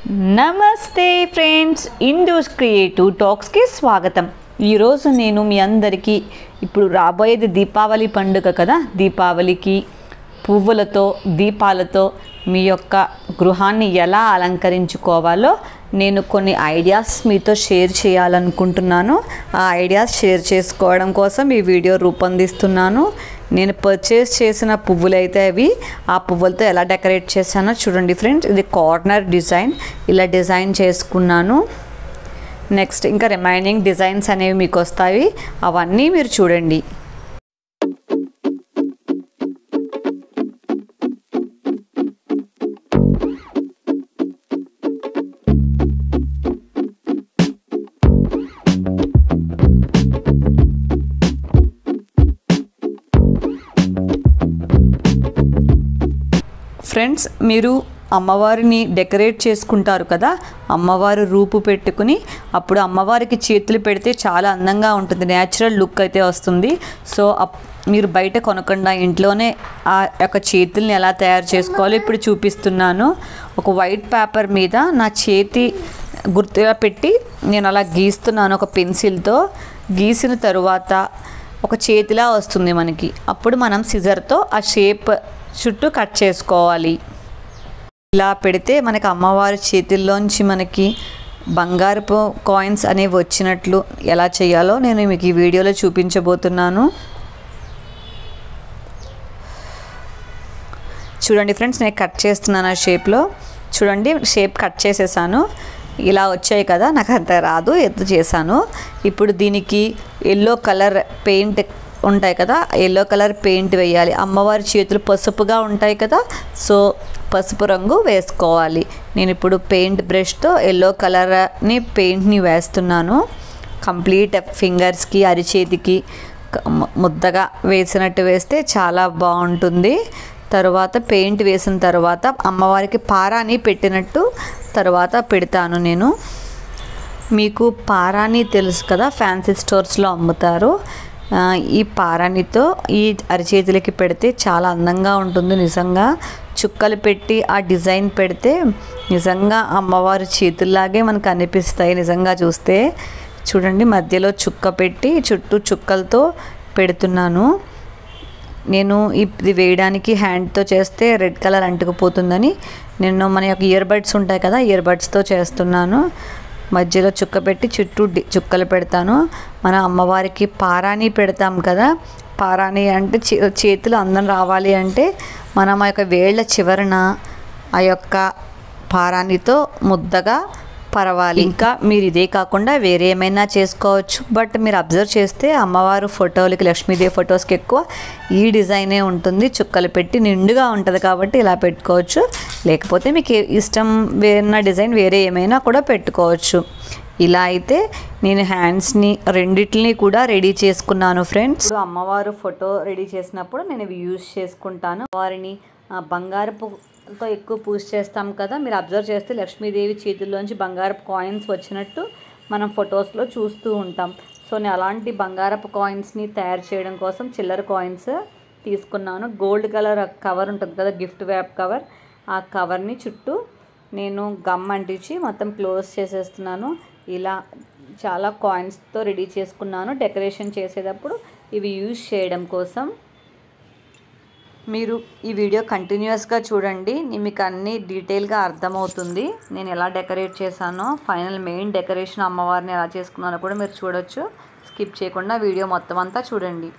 నమస్తే friends ఇండోస్ creative టాక్స్కి స్వాగతం ఈరోజు నేను మీ అందరికీ ఇప్పుడు రాబోయేది దీపావళి పండుగ కదా దీపావళికి పువ్వులతో దీపాలతో మీ యొక్క గృహాన్ని ఎలా అలంకరించుకోవాలో నేను కొన్ని ఐడియాస్ మీతో షేర్ చేయాలనుకుంటున్నాను ఆ ఐడియాస్ షేర్ చేసుకోవడం కోసం ఈ వీడియో రూపొందిస్తున్నాను నేను పర్చేస్ చేసిన పువ్వులు అయితే అవి ఆ పువ్వులతో ఎలా డెకరేట్ చేశానో చూడండి ఫ్రెండ్స్ ఇది కార్నర్ డిజైన్ ఇలా డిజైన్ చేసుకున్నాను నెక్స్ట్ ఇంకా రిమైనింగ్ డిజైన్స్ అనేవి మీకు వస్తాయి అవన్నీ మీరు చూడండి ఫ్రెండ్స్ మీరు అమ్మవారిని డెకరేట్ చేసుకుంటారు కదా అమ్మవారు రూపు పెట్టుకుని అప్పుడు అమ్మవారికి చేతులు పెడితే చాలా అందంగా ఉంటుంది న్యాచురల్ లుక్ అయితే వస్తుంది సో అప్ మీరు బయట కొనకుండా ఇంట్లోనే ఆ యొక్క చేతుల్ని ఎలా తయారు చేసుకోవాలో ఇప్పుడు చూపిస్తున్నాను ఒక వైట్ పేపర్ మీద నా చేతి గుర్తుగా పెట్టి నేను అలా గీస్తున్నాను ఒక పెన్సిల్తో గీసిన తరువాత ఒక చేతిలా వస్తుంది మనకి అప్పుడు మనం సిజర్తో ఆ షేప్ చుట్టూ కట్ చేసుకోవాలి ఇలా పెడితే మనకి అమ్మవారి చేతుల్లోంచి మనకి బంగారపు కాయిన్స్ అనేవి వచ్చినట్లు ఎలా చేయాలో నేను మీకు ఈ వీడియోలో చూపించబోతున్నాను చూడండి ఫ్రెండ్స్ నేను కట్ చేస్తున్నాను ఆ షేప్లో చూడండి షేప్ కట్ చేసేసాను ఇలా వచ్చాయి కదా నాకు అంత రాదు ఎత్తు చేశాను ఇప్పుడు దీనికి ఎల్లో కలర్ పెయింట్ ఉంటాయి కదా ఎల్లో కలర్ పెయింట్ వేయాలి అమ్మవారి చేతులు పసుపుగా ఉంటాయి కదా సో పసుపు రంగు వేసుకోవాలి నేను ఇప్పుడు పెయింట్ బ్రష్తో ఎల్లో కలర్ని పెయింట్ని వేస్తున్నాను కంప్లీట్ ఫింగర్స్కి అరిచేతికి ముద్దగా వేసినట్టు వేస్తే చాలా బాగుంటుంది తర్వాత పెయింట్ వేసిన తర్వాత అమ్మవారికి పారాని పెట్టినట్టు తర్వాత పెడతాను నేను మీకు పారాని తెలుసు కదా ఫ్యాన్సీ స్టోర్స్లో అమ్ముతారు ఈ పారానితో ఈ అరిచేతులకి పెడితే చాలా అందంగా ఉంటుంది నిజంగా చుక్కలు పెట్టి ఆ డిజైన్ పెడితే నిజంగా అమ్మవారి చేతుల్లాగే మనకు అనిపిస్తాయి నిజంగా చూస్తే చూడండి మధ్యలో చుక్క పెట్టి చుట్టూ చుక్కలతో పెడుతున్నాను నేను ఇది వేయడానికి హ్యాండ్తో చేస్తే రెడ్ కలర్ అంటుకుపోతుందని నేను మన యొక్క ఇయర్ బడ్స్ ఉంటాయి కదా ఇయర్ బడ్స్తో చేస్తున్నాను మధ్యలో చుక్క పెట్టి చుట్టూ చుక్కలు పెడతాను మన అమ్మవారికి పారాని పెడతాం కదా పారాని అంటే చేతులు అందం రావాలి అంటే మనం ఆ యొక్క వేళ్ల చివరన ఆ యొక్క పారానితో ముద్దగా పరవాలి ఇంకా మీరు ఇదే కాకుండా వేరే ఏమైనా చేసుకోవచ్చు బట్ మీరు అబ్జర్వ్ చేస్తే అమ్మవారు ఫోటోలకి లక్ష్మీదేవి ఫొటోస్కి ఎక్కువ ఈ డిజైనే ఉంటుంది చుక్కలు పెట్టి నిండుగా ఉంటుంది కాబట్టి ఇలా పెట్టుకోవచ్చు లేకపోతే మీకు ఇష్టం వేరే డిజైన్ వేరే ఏమైనా కూడా పెట్టుకోవచ్చు ఇలా అయితే నేను హ్యాండ్స్ని రెండిటిని కూడా రెడీ చేసుకున్నాను ఫ్రెండ్స్ అమ్మవారు ఫోటో రెడీ చేసినప్పుడు నేను ఇవి యూజ్ చేసుకుంటాను వారిని బంగారపు తో ఎక్కువ పూజ చేస్తాం కదా మీరు అబ్జర్వ్ చేస్తే లక్ష్మీదేవి చేతుల్లోంచి బంగారపు కాయిన్స్ వచ్చినట్టు మనం ఫొటోస్లో చూస్తూ ఉంటాం సో నేను అలాంటి బంగారపు కాయిన్స్ని తయారు చేయడం కోసం చిల్లర కాయిన్స్ తీసుకున్నాను గోల్డ్ కలర్ కవర్ ఉంటుంది కదా గిఫ్ట్ వ్యాప్ కవర్ ఆ కవర్ని చుట్టూ నేను గమ్ అంటించి మొత్తం క్లోజ్ చేసేస్తున్నాను ఇలా చాలా కాయిన్స్తో రెడీ చేసుకున్నాను డెకరేషన్ చేసేటప్పుడు ఇవి యూజ్ చేయడం కోసం మీరు ఈ వీడియో కంటిన్యూస్గా చూడండి మీకు అన్నీ డీటెయిల్గా అర్థమవుతుంది నేను ఎలా డెకరేట్ చేశానో ఫైనల్ మెయిన్ డెకరేషన్ అమ్మవారిని ఎలా చేసుకున్నానో కూడా మీరు చూడొచ్చు స్కిప్ చేయకుండా వీడియో మొత్తం అంతా చూడండి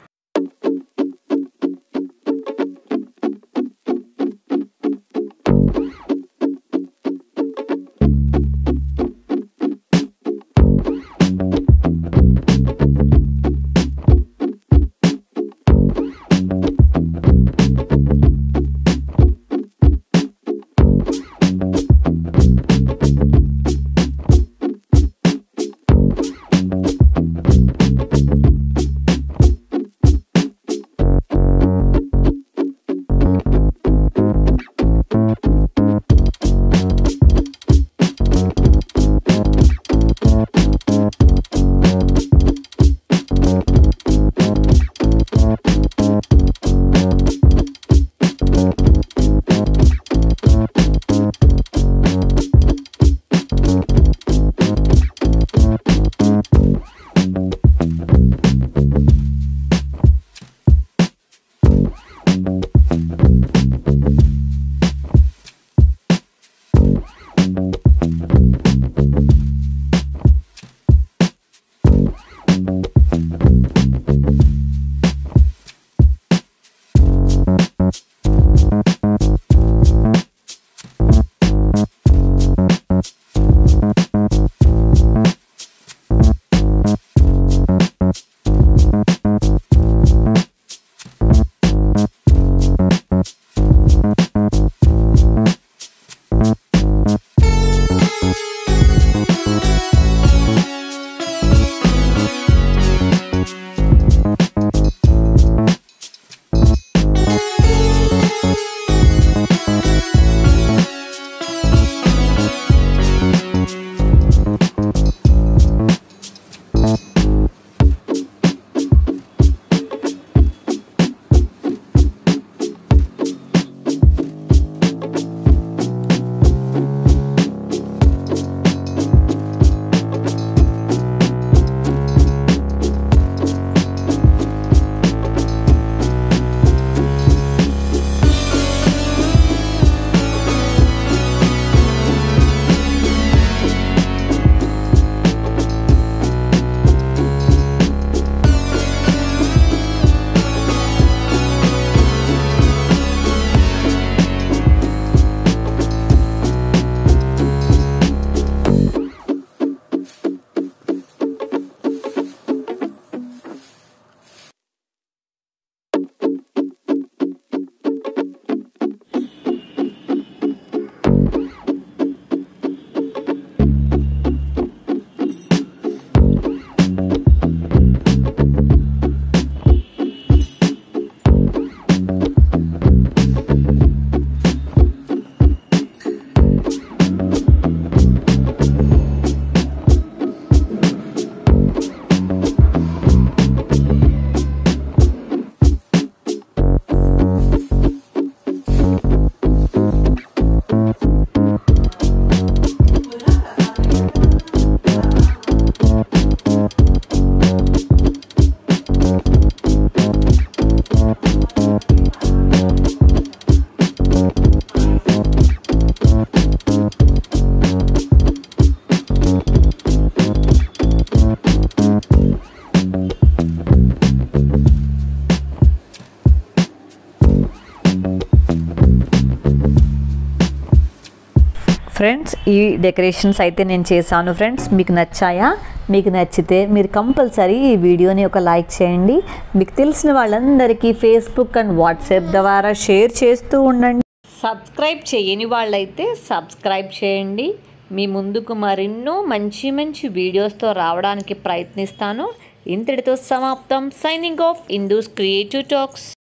ఫ్రెండ్స్ ఈ డెకరేషన్స్ అయితే నేను చేశాను ఫ్రెండ్స్ మీకు నచ్చాయా మీకు నచ్చితే మీరు కంపల్సరీ ఈ వీడియోని ఒక లైక్ చేయండి మీకు తెలిసిన వాళ్ళందరికీ ఫేస్బుక్ అండ్ వాట్సాప్ ద్వారా షేర్ చేస్తూ ఉండండి సబ్స్క్రైబ్ చేయని వాళ్ళైతే సబ్స్క్రైబ్ చేయండి మీ ముందుకు మరెన్నో మంచి మంచి వీడియోస్తో రావడానికి ప్రయత్నిస్తాను ఇంతటితో సమాప్తం signing off Indu's creative talks